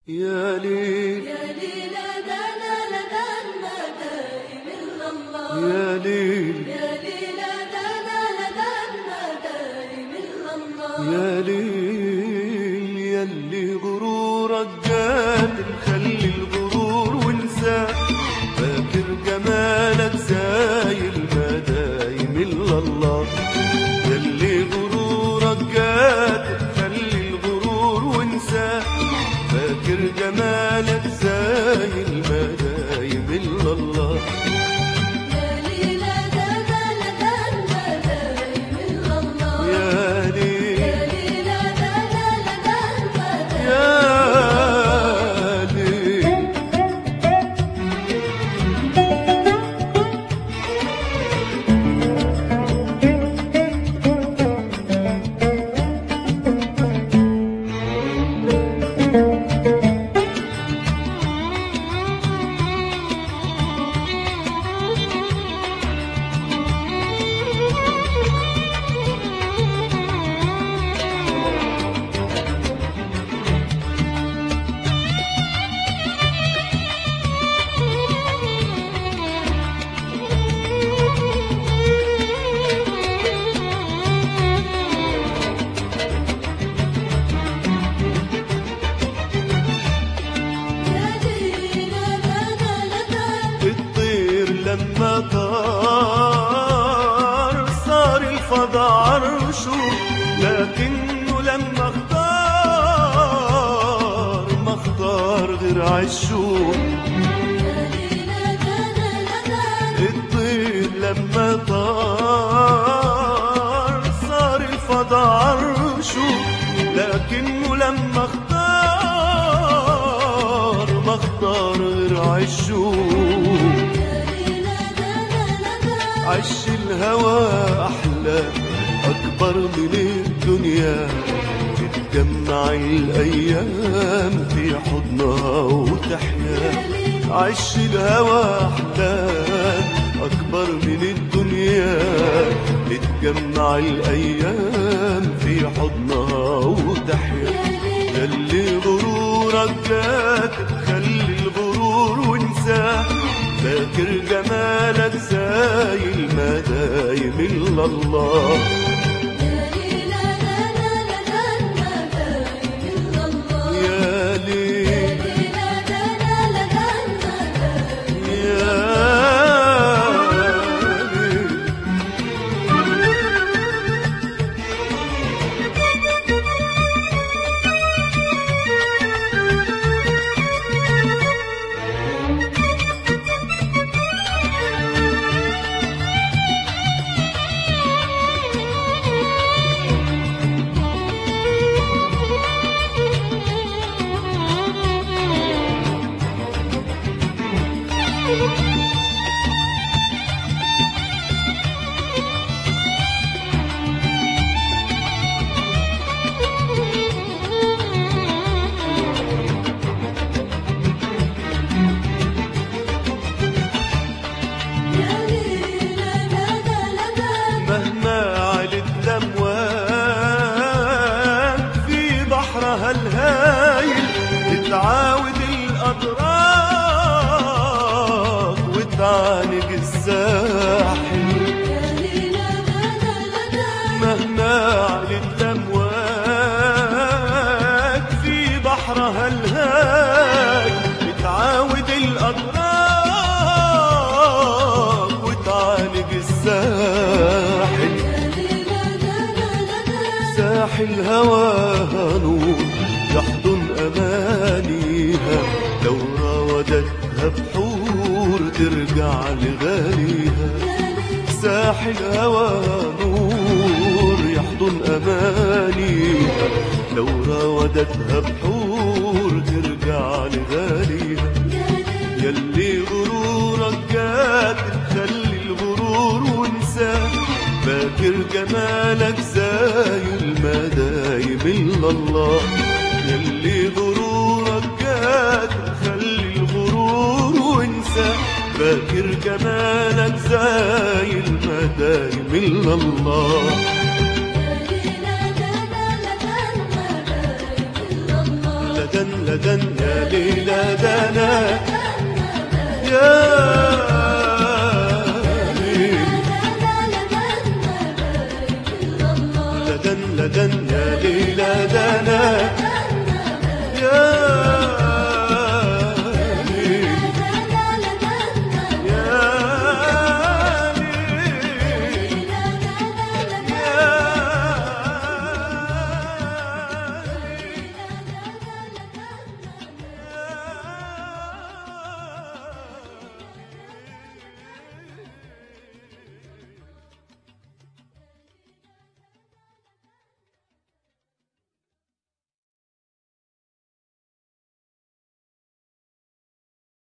يا ليل يا ليل دنا لدى المدائن إلا الله يا ليل يا ليل دنا لدى المدائن إلا الله يا ليل يلي غرورك قاتل خلي الغرور وانساه فاكر جمالك زايل ما دايم الا الله يلي غرورك قاتل خلي الغرور وانساه فاكر جمالك زايل ما دايم الا الله يا ليل دنا لدى المدائن إلا الله يا ليل يا ليل دنا لدى المدائن يا ليل يا ليل دنا لدى الطير لما طار صار الفضا عرشه لكنه لما اختار ما اختار غير عشه يا ليل دنا لدى الطير لما طار صار الفضا عرشه لكنه لما اختار ما اختار غير عشه يا ليل دنا لدى عش الهوى أحلى أكبر من الدنيا تتجمع الأيام في حضنها وتحيا عش الهوى أحلى أكبر من الدنيا تتجمع الأيام في حضنها وتحيا يلي غرورك جاك خلي الغرور وانساه فاكر جمالك زايل ما دايم الا الله يا ليل دنا لدى المدائن إلا الله يا يا ليل ليل دنا لدى المدائن يا ليل يا ليل دنا لدى مهما علت الأمواج في بحرها الهايل تتعاود الأدراك وتعانق الساحل يا ليل دنا لدى مهما علت الأمواج في بحرها الهاج بتعاود الأدراك وتعالج الساحل يا ليل دنا لدى ساحل هواها نور يحضن أمانيها لو راودتها بحور ترجع لغاليها ساحل هوى نور يحضن أمانيها لو راودتها بحور ترجع لغاليها يلي غرورك قاتل خلي الغرور وانساه فاكر جمالك زايل ما دايم الا الله يلي غرورك قاتل خلي الغرور وانساه فاكر جمالك زايل ما دايم الا الله يا ليل دنا لدى المدائن إلا الله لدن لدن يا ليلى دنا يا ليل لدن لدن يا ليلى دنا يا